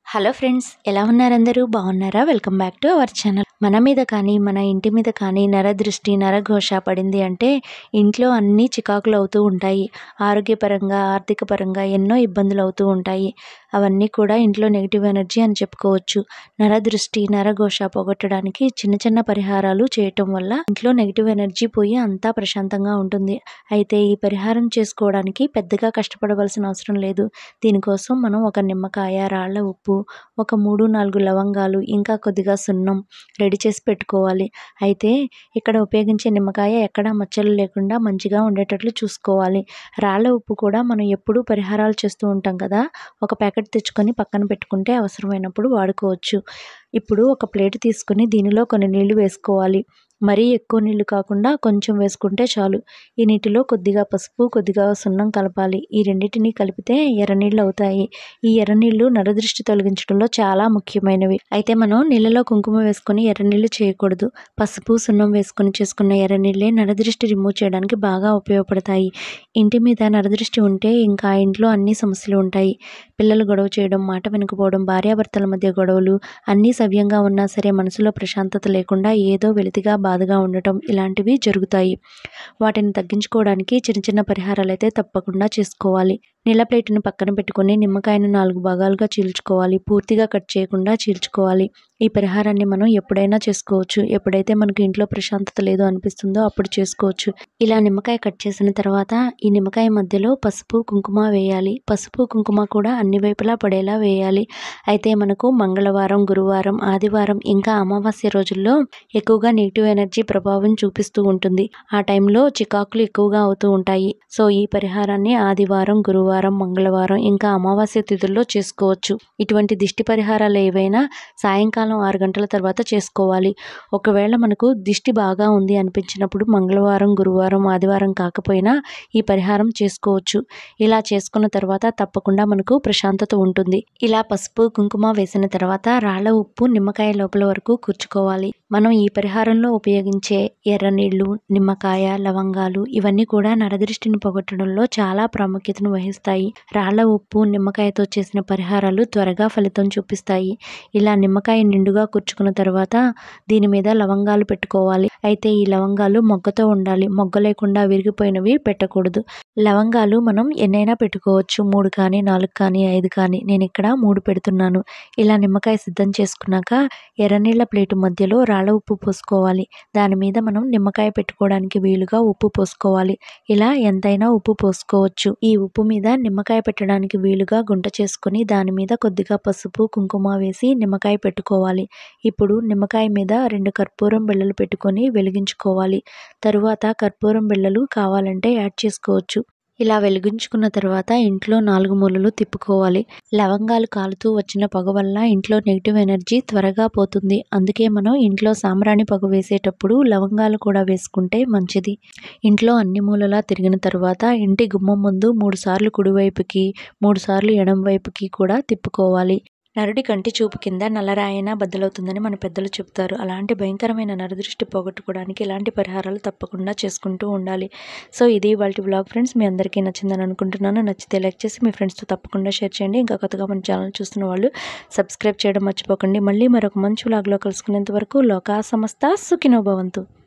hello friends ఎలా ఉన్నారు అందరూ బాగున్నారా welcome back to our channel మన మీద కానీ మన ఇంటి మీద కానీ నరదృష్టి నరఘోష పడింది అంటే ఇంట్లో అన్నీ చికాకులు అవుతూ ఉంటాయి ఆరోగ్యపరంగా ఆర్థిక పరంగా ఎన్నో ఇబ్బందులు అవుతూ ఉంటాయి అవన్నీ కూడా ఇంట్లో నెగిటివ్ ఎనర్జీ అని చెప్పుకోవచ్చు నరదృష్టి నరఘోష పోగొట్టడానికి చిన్న చిన్న పరిహారాలు చేయటం వల్ల ఇంట్లో నెగిటివ్ ఎనర్జీ పోయి అంతా ప్రశాంతంగా ఉంటుంది అయితే ఈ పరిహారం చేసుకోవడానికి పెద్దగా కష్టపడవలసిన అవసరం లేదు దీనికోసం మనం ఒక నిమ్మకాయ రాళ్ళ ఉప్పు ఒక మూడు నాలుగు లవంగాలు ఇంకా కొద్దిగా సున్నం రెడీ చేసి పెట్టుకోవాలి అయితే ఇక్కడ ఉపయోగించే నిమ్మకాయ ఎక్కడా మచ్చలు లేకుండా మంచిగా ఉండేటట్లు చూసుకోవాలి రాళ్ళ ఉప్పు కూడా మనం ఎప్పుడూ పరిహారాలు చేస్తూ ఉంటాం కదా ఒక ప్యాకెట్ తెచ్చుకొని పక్కన పెట్టుకుంటే అవసరమైనప్పుడు వాడుకోవచ్చు ఇప్పుడు ఒక ప్లేట్ తీసుకొని దీనిలో కొన్ని నీళ్లు వేసుకోవాలి మరీ ఎక్కువ నీళ్లు కాకుండా కొంచెం వేసుకుంటే చాలు ఈ నీటిలో కొద్దిగా పసుపు కొద్దిగా సున్నం కలపాలి ఈ రెండింటిని కలిపితే ఎర్రనీళ్ళు అవుతాయి ఈ ఎర్రనీళ్ళు నరదృష్టి తొలగించడంలో చాలా ముఖ్యమైనవి అయితే మనం నీళ్ళలో కుంకుమ వేసుకొని ఎర్రనీళ్ళు చేయకూడదు పసుపు సున్నం వేసుకొని చేసుకున్న ఎర్రనీళ్ళే నరదృష్టి రిమూవ్ చేయడానికి బాగా ఉపయోగపడతాయి ఇంటి మీద నరదృష్టి ఉంటే ఇంకా ఇంట్లో అన్ని సమస్యలు ఉంటాయి పిల్లలు గొడవ చేయడం మాట వినకపోవడం భార్యాభర్తల మధ్య గొడవలు అన్నీ సవ్యంగా ఉన్నా సరే మనసులో ప్రశాంతత లేకుండా ఏదో వెలితిగా బాధగా ఉండటం ఇలాంటివి జరుగుతాయి వాటిని తగ్గించుకోవడానికి చిన్న చిన్న పరిహారాలు అయితే తప్పకుండా చేసుకోవాలి నీళ్ళ ప్లేట్ని పక్కన పెట్టుకొని నిమ్మకాయను నాలుగు భాగాలుగా చీల్చుకోవాలి పూర్తిగా కట్ చేయకుండా చీల్చుకోవాలి ఈ పరిహారాన్ని మనం ఎప్పుడైనా చేసుకోవచ్చు ఎప్పుడైతే మనకు ఇంట్లో ప్రశాంతత లేదు అనిపిస్తుందో అప్పుడు చేసుకోవచ్చు ఇలా నిమ్మకాయ కట్ చేసిన తర్వాత ఈ నిమ్మకాయ మధ్యలో పసుపు కుంకుమ వేయాలి పసుపు కుంకుమ కూడా అన్ని వైపులా పడేలా వేయాలి అయితే మనకు మంగళవారం గురువారం ఆదివారం ఇంకా అమావాస్య రోజుల్లో ఎక్కువగా నెగిటివ్ ఎనర్జీ ప్రభావం చూపిస్తూ ఉంటుంది ఆ టైంలో చికాకులు ఎక్కువగా అవుతూ ఉంటాయి సో ఈ పరిహారాన్ని ఆదివారం గురువారం మంగళవారం ఇంకా అమావాస్య తిథుల్లో చేసుకోవచ్చు ఇటువంటి దిష్టి పరిహారాలు ఏవైనా సాయంకాలం ఆరు గంటల తర్వాత చేసుకోవాలి ఒకవేళ మనకు దిష్టి బాగా ఉంది అనిపించినప్పుడు మంగళవారం గురువారం ఆదివారం కాకపోయినా ఈ పరిహారం చేసుకోవచ్చు ఇలా చేసుకున్న తర్వాత తప్పకుండా మనకు ప్రశాంతత ఉంటుంది ఇలా పసుపు కుంకుమ వేసిన తర్వాత రాళ్ళ ఉప్పు నిమ్మకాయ లోపల వరకు కూర్చుకోవాలి మనం ఈ పరిహారంలో ఉపయోగించే ఎర్ర నీళ్లు నిమ్మకాయ లవంగాలు ఇవన్నీ కూడా నరదృష్టిని పోగొట్టడంలో చాలా ప్రాముఖ్యతను వహిస్తాయి రాళ్ళ ఉప్పు నిమ్మకాయతో చేసిన పరిహారాలు త్వరగా ఫలితం చూపిస్తాయి ఇలా నిమ్మకాయ నిండుగా కూర్చుకున్న తర్వాత దీని మీద లవంగాలు పెట్టుకోవాలి అయితే ఈ లవంగాలు మొగ్గతో ఉండాలి మొగ్గ లేకుండా విరిగిపోయినవి పెట్టకూడదు లవంగాలు మనం ఎన్నైనా పెట్టుకోవచ్చు మూడు కానీ నాలుగు కానీ ఐదు కానీ నేను ఇక్కడ మూడు పెడుతున్నాను ఇలా నిమ్మకాయ సిద్ధం చేసుకున్నాక ఎర్రనీళ్ళ ప్లేటు మధ్యలో రాళ్ళ ఉప్పు పోసుకోవాలి దాని మీద మనం నిమ్మకాయ పెట్టుకోవడానికి వీలుగా ఉప్పు పోసుకోవాలి ఇలా ఎంతైనా ఉప్పు పోసుకోవచ్చు ఈ ఉప్పు మీద నిమ్మకాయ పెట్టడానికి వీలుగా గుంట చేసుకొని దాని మీద కొద్దిగా పసుపు కుంకుమ వేసి నిమ్మకాయ పెట్టుకోవాలి ఇప్పుడు నిమ్మకాయ మీద రెండు కర్పూరం బిళ్ళలు పెట్టుకొని వెలిగించుకోవాలి తరువాత కర్పూరం బిళ్ళలు కావాలంటే యాడ్ చేసుకోవచ్చు ఇలా వెలిగించుకున్న తర్వాత ఇంట్లో నాలుగు మూలలు తిప్పుకోవాలి లవంగాలు కాలుతూ వచ్చిన పొగ వల్ల ఇంట్లో నెగిటివ్ ఎనర్జీ త్వరగా పోతుంది అందుకే మనం ఇంట్లో సాంబ్రాణి పొగ వేసేటప్పుడు లవంగాలు కూడా వేసుకుంటే మంచిది ఇంట్లో అన్ని మూలలా తిరిగిన తర్వాత ఇంటి గుమ్మం ముందు మూడు సార్లు కుడివైపుకి మూడు సార్లు ఎడం వైపుకి కూడా తిప్పుకోవాలి నరుడి కంటి చూపు కింద నల్లరాయన బద్దలవుతుందని మన పెద్దలు చెప్తారు అలాంటి భయంకరమైన నరదృష్టి పోగొట్టుకోవడానికి ఇలాంటి పరిహారాలు తప్పకుండా చేసుకుంటూ ఉండాలి సో ఇది వాళ్ళ బ్లాగ్ ఫ్రెండ్స్ మీ అందరికీ నచ్చిందని అనుకుంటున్నాను నచ్చితే లైక్ చేసి మీ ఫ్రెండ్స్తో తప్పకుండా షేర్ చేయండి ఇంకా కొత్తగా మన ఛానల్ చూస్తున్న వాళ్ళు సబ్స్క్రైబ్ చేయడం మర్చిపోకండి మళ్ళీ మరొక మంచి బ్లాగ్లో కలుసుకునేంత వరకు లోకా సమస్త సుఖినో భవంతు